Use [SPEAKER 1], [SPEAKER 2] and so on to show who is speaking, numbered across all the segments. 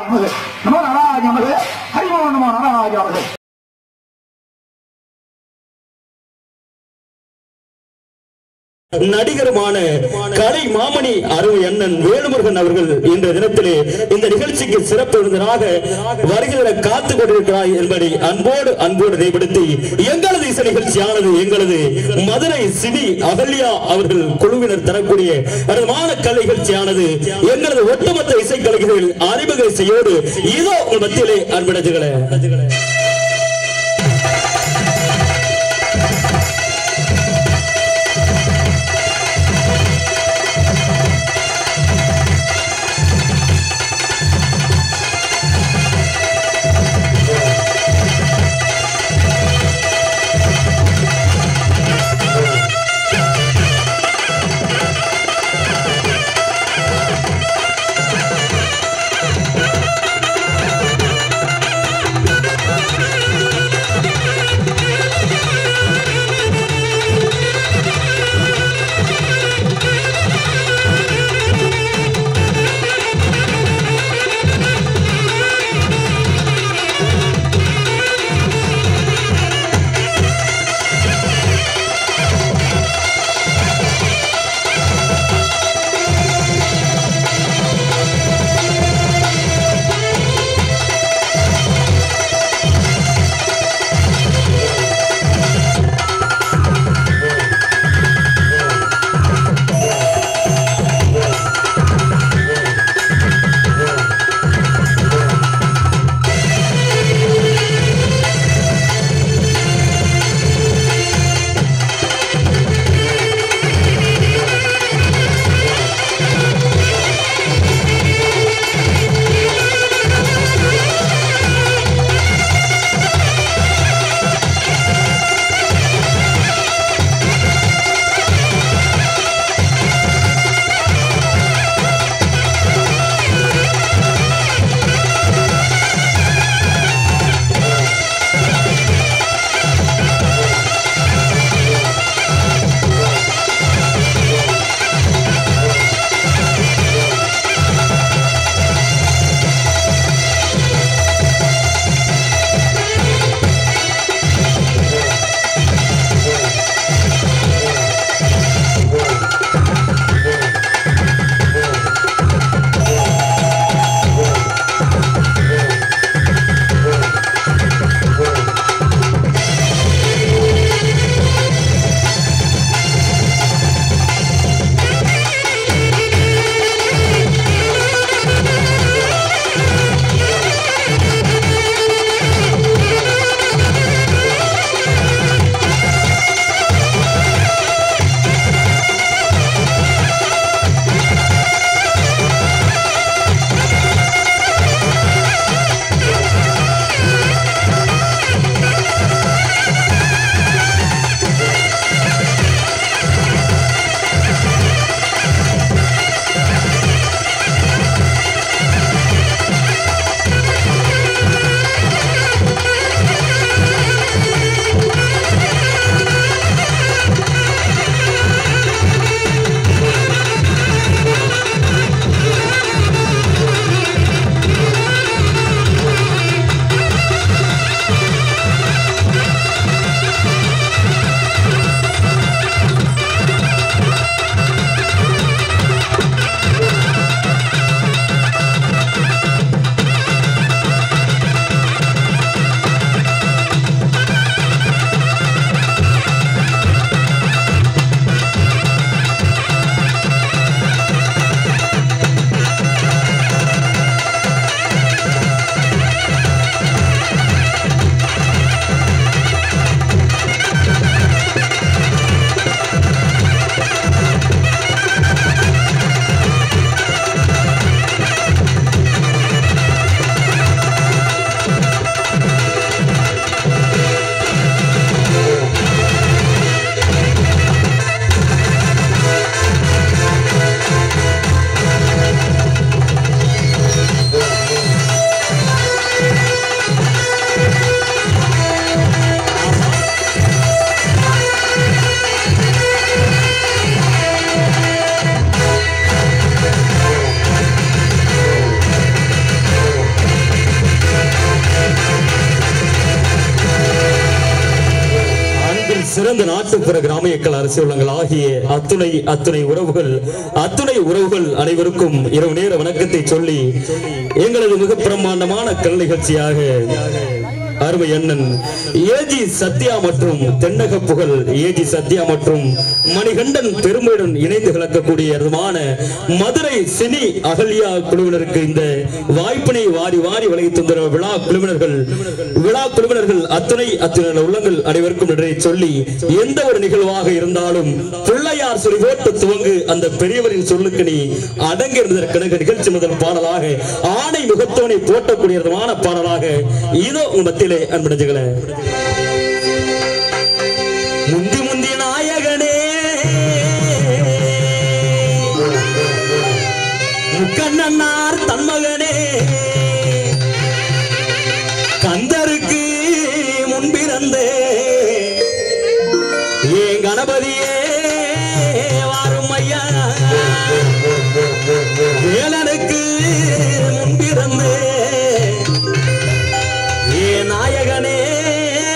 [SPEAKER 1] நமது நமோ நாராஜ நமது ஹரிமோ நமோ நாராஜ நமது
[SPEAKER 2] நடிகருமான கலை மாமணி அருமை அண்ணன் வேலுமுருகன் அவர்கள் இன்ற தினத்திலே இந்த நிகழ்ச்சிக்கு சிறப்பு விருந்தினராக வருகிற காத்து கொண்டிருக்கிறாய் என்பதை அன்போடு அன்போடு நினைவுபடுத்தி எங்களது இசை நிகழ்ச்சியானது எங்களது மதுரை சிவி அகல்யா அவர்கள் குழுவினர் தரக்கூடிய அற்புதமான கலை நிகழ்ச்சியானது எங்களது ஒட்டுமொத்த இசை கலைஞர்கள் அறிமுக இசையோடு இதோ உங்கள் மத்தியிலே அன்படஜுகளே
[SPEAKER 3] Thank
[SPEAKER 2] சிறந்த நாட்டுப்புற கிராமியக்கள் அரசியலங்கள் ஆகிய அத்துணை அத்துணை உறவுகள் அத்துணை உறவுகள் அனைவருக்கும் இரவு நேர வணக்கத்தை சொல்லி எங்களது மிக பிரம்மாண்டமான கல் நிகழ்ச்சியாக அருமை அண்ணன் ஏஜி சத்யா மற்றும் தென்னக புகழ் ஏஜி சத்யா மற்றும் மணிகண்டன் பெருமையுடன் இணைந்து கலக்கக்கூடிய அற்புதமான மதுரை சினி அகல்யா குழுவினருக்கு இந்த வாய்ப்பினை வாரி வாரி வழங்கி தந்த விழா குழுவினர்கள் விழா குழுவினர்கள் அத்துணை அத்துணை உள்ளங்கள் அனைவருக்கும் நன்றியை சொல்லி எந்த ஒரு நிகழ்வாக இருந்தாலும் பிள்ளையார் சொல்லி போட்டு துவங்கு அந்த பெரியவரின் சொல்லுக்கு நீ அடங்கி இருந்ததற்கென நிகழ்ச்சி முதல் பாடலாக ஆணை முகத்தோனை போட்டக்கூடிய விதமான பாடலாக இதோ உங்க மத்தியிலே அன்படைஞ்சுகளே முந்தி முந்தி நாயகனே முக்கண்ணனார் தன்மகனே கந்தருக்கு முன்பிறந்தே ஏன் கணபதியே வாரும் ஐயா வேலனுக்கு முன்பிறந்தே ஏ நாயகனே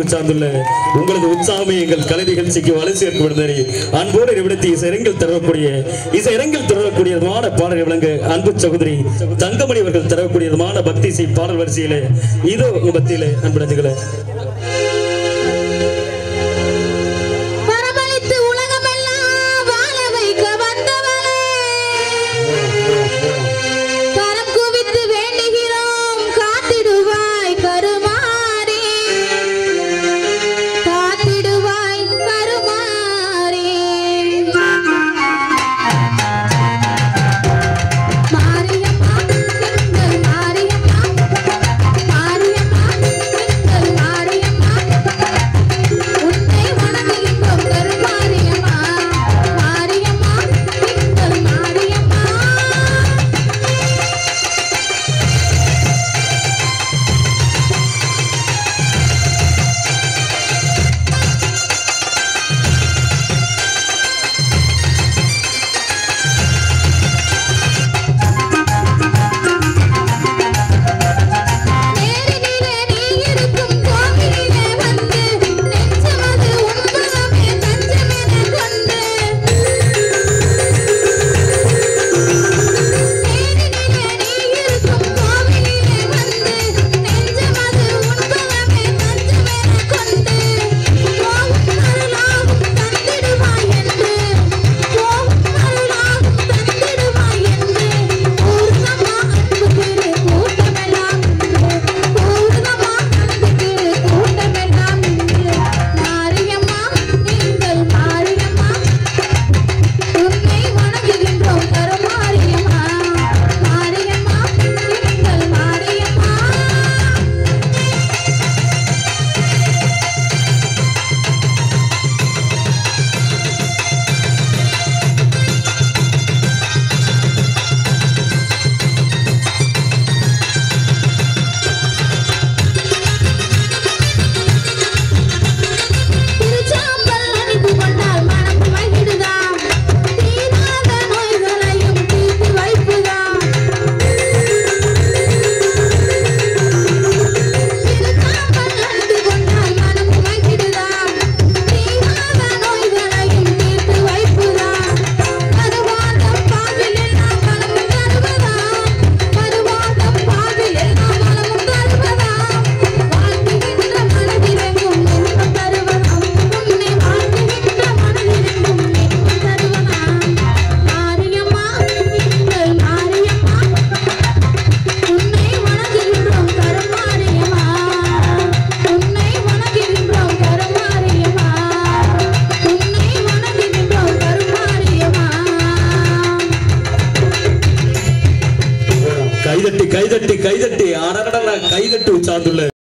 [SPEAKER 2] சார்ந்துள்ள உங்களது உற்சாகமே எங்கள் கலை நிகழ்ச்சிக்கு வலு சேர்க்க விடுதலை அன்போடு நிமிடத்தை இசைரங்கில் தரக்கூடிய இசைரங்கில் தரக்கூடிய விதமான பாடல் விளங்க அன்பு சகோதரி தங்கமணி அவர்கள் தரக்கூடிய விதமான பக்தி இசை பாடல் வரிசையிலே இதோ உங்க மத்தியிலே அன்புடத்துகளை
[SPEAKER 3] வரவழைத்து உலகமெல்லாம் வாழ வைக்க வந்தவளே கரம் குவித்து வேண்டுகிறோம் காத்திடுவாய் கருமாறே காத்திடுவாய் கருமாறே மாரியம்மா எங்கள் மாரியம்மா மாரியம்மா எங்கள் மாரியம்மா உன்னை வணங்குகின்றோம் கருமாரியம்மா மாரியம்மா எங்கள் மாரியம்மா நேரினிலே நீ இருக்கும் கோவிலிலே வந்து நெஞ்சமது உன்பகமே தஞ்சமென கொண்டு நேரினிலே நீ இருக்கும் கோவிலிலே வந்து நெஞ்சமது உன்பகமே தஞ்சமென கொண்டு போகும் அருளாகும் தந்திடுவாய் என்று போகும் அருளாகும் தந்திடுவாய் என்று பூர்ணமா அன்பு திரு கூட்டமெல்லாம் பூர்ணமா அன்பு திரு கூட்டமெல்லாம் இன்று மாரியம்மா நீங்கள் மாரியம்மா உன்னை வணங்குகின்றோம் கருமாரியம்மா மாரியம்மா நீங்கள் மாரியம்மா திருச்சாம்பல் அணிந்து கொண்டால் மனம் மகிழுதா தீராத நோய்களையும் தீர்த்து வைப்புதா திருச்சாம்பல் அணிந்து கொண்டால் மனம் மகிழுதா தீராத நோய்களையும் தீர்த்து வைப்புதா மறுவாதம் பாவில் எல்லாம் மனமும் தருவதா மறுவாதம் பாவில் எல்லாம் மனமும் தருவதா வாழ்த்துகின்ற மனதிலெங்கும் இன்பம் தருவதாம் உன்னை வாழ்த்துகின்ற மனதிலெங்கும் இன்பம் தருவதாம் மாரியம்மா எங்கள் மாரியம்மா உன்னை வணங்குகின்றோம் கருமாரியம்மா உன்னை வணங்குகின்றோம் கருமாரியம்மா உன்னை வணங்குகின்றோம் கருமாரியம்மா
[SPEAKER 2] கைதட்டி கைதட்டி கைதட்டி அடடட கைதட்டி சார்ந்துள்ள